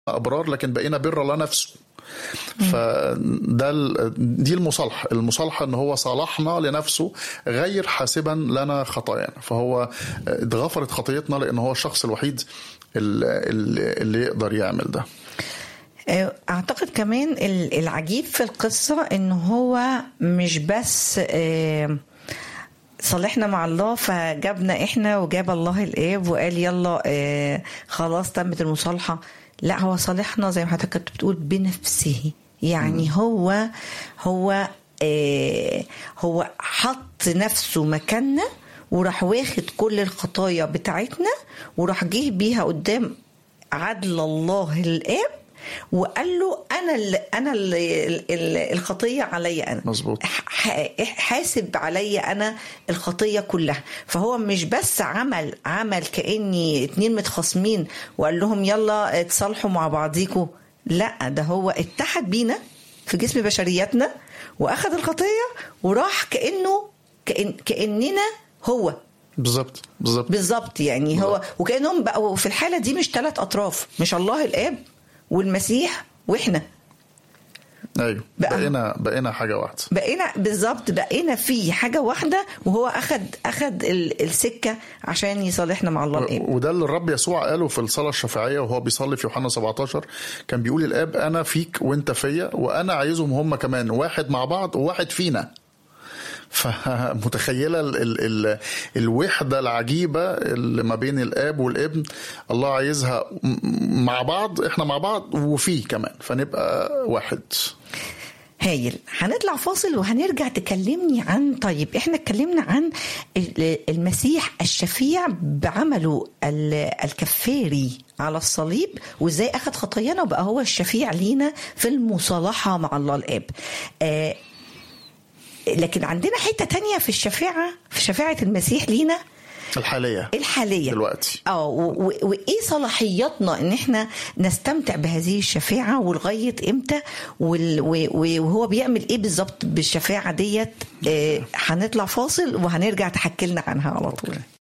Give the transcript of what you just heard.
ابرار لكن بقينا بر الله نفسه فده ال- دي المصالحه المصالحه ان هو صالحنا لنفسه غير حاسبا لنا خطايانا فهو اتغفرت خطيتنا لان هو الشخص الوحيد اللي, اللي يقدر يعمل ده اعتقد كمان ال- العجيب في القصه ان هو مش بس آه، صالحنا مع الله فجابنا احنا وجاب الله الاب وقال يلا آه، خلاص تمت المصالحه لا هو صالحنا زي ما حضرتك كنت بتقول بنفسه يعني هو هو آه، هو حط نفسه مكاننا وراح واخد كل الخطايا بتاعتنا وراح جه بيها قدام عدل الله الاب وقال له انا اللي انا اللي ال- الخطيه عليا انا مظبوط. ح- حاسب عليا انا الخطيه كلها فهو مش بس عمل عمل كاني اتنين متخاصمين وقال لهم يلا اتصالحوا مع بعضيكوا لا ده هو اتحد بينا في جسم بشرياتنا واخد الخطيه وراح كانه كأن كاننا هو بالظبط بالظبط بالظبط يعني هو وكانهم بقوا في الحاله دي مش ثلاث اطراف مش الله الاب والمسيح واحنا ايوه بقى- بقينا بقينا حاجه واحده بقينا بالظبط بقينا في حاجه واحده وهو اخد اخد ال- السكه عشان يصالحنا مع الله الاب وده اللي الرب يسوع قاله في الصلاة الشفاعية وهو بيصلي في يوحنا 17 كان بيقول الآب أنا فيك وأنت فيا وأنا عايزهم هم كمان واحد مع بعض وواحد فينا فمتخيلة ال ال ال الوحدة العجيبة اللي ما بين الآب والابن الله عايزها م- مع بعض احنا مع بعض وفيه كمان فنبقى واحد هايل هنطلع فاصل وهنرجع تكلمني عن طيب احنا اتكلمنا عن ال- المسيح الشفيع بعمله ال- الكفاري على الصليب وازاي اخذ خطايانا وبقى هو الشفيع لينا في المصالحة مع الله الاب آه لكن عندنا حتة تانية في الشفاعة في شفاعة المسيح لينا الحالية الحالية دلوقتي اه و- و- وايه صلاحياتنا ان احنا نستمتع بهذه الشفاعه ولغايه امتى وال- و- و- وهو بيعمل ايه بالظبط بالشفاعه ديت آه، هنطلع فاصل وهنرجع تحكي لنا عنها على طول